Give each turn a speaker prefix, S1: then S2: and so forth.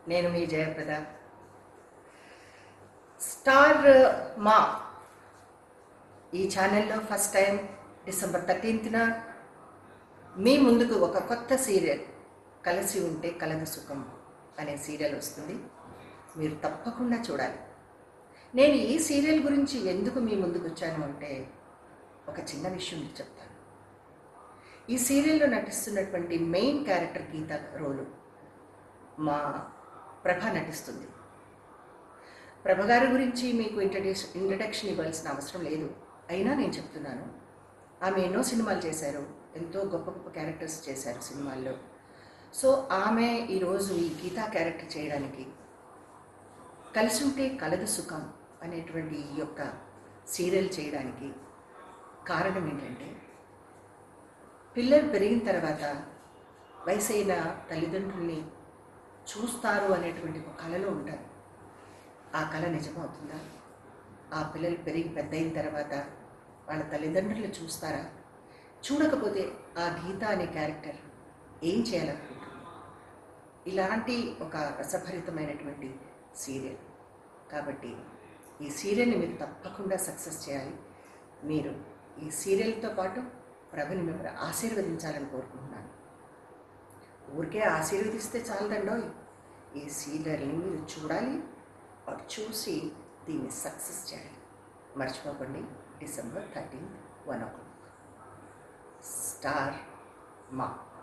S1: నేను మీ జయప్రద స్టార్ మా ఈ ఛానల్లో ఫస్ట్ టైం డిసెంబర్ థర్టీన్త్న మీ ముందుకు ఒక కొత్త సీరియల్ కలిసి ఉంటే కలదు సుఖం అనే సీరియల్ వస్తుంది మీరు తప్పకుండా చూడాలి నేను ఈ సీరియల్ గురించి ఎందుకు మీ ముందుకు వచ్చాను అంటే ఒక చిన్న విషయం మీకు చెప్తాను ఈ సీరియల్లో నటిస్తున్నటువంటి మెయిన్ క్యారెక్టర్ గీత రోలు మా ప్రభ నటిస్తుంది ప్రభ గారి గురించి మీకు ఇంట్రడ్యూస్ ఇంట్రడక్షన్ ఇవ్వాల్సిన అవసరం లేదు అయినా నేను చెప్తున్నాను ఆమె ఎన్నో సినిమాలు చేశారు ఎంతో గొప్ప గొప్ప క్యారెక్టర్స్ చేశారు సినిమాల్లో సో ఆమె ఈరోజు ఈ గీతా క్యారెక్టర్ చేయడానికి కలిసి ఉంటే కలదు సుఖం అనేటువంటి ఈ యొక్క సీరియల్ చేయడానికి కారణం ఏంటంటే పిల్లలు పెరిగిన తర్వాత వయసైన తల్లిదండ్రుల్ని చూస్తారు అనేటువంటి ఒక కళలో ఉంటారు ఆ కళ నిజమవుతుందా ఆ పిల్లలు పెరిగి పెద్ద అయిన తర్వాత వాళ్ళ తల్లిదండ్రులు చూస్తారా చూడకపోతే ఆ గీత అనే క్యారెక్టర్ ఏం చేయాలనుకుంటుంది ఇలాంటి ఒక రసభరితమైనటువంటి సీరియల్ కాబట్టి ఈ సీరియల్ని మీరు తప్పకుండా సక్సెస్ చేయాలి మీరు ఈ సీరియల్తో పాటు ప్రభుని మిమ్మల్ని ఆశీర్వదించాలని కోరుకుంటున్నాను ఊరికే ఆశీర్వదిస్తే చాలదండోయ్ ఈ సీరియల్ని మీరు చూడాలి అటు చూసి దీన్ని సక్సెస్ చేయాలి మర్చిపోకండి December thirteenth one o'clock star మా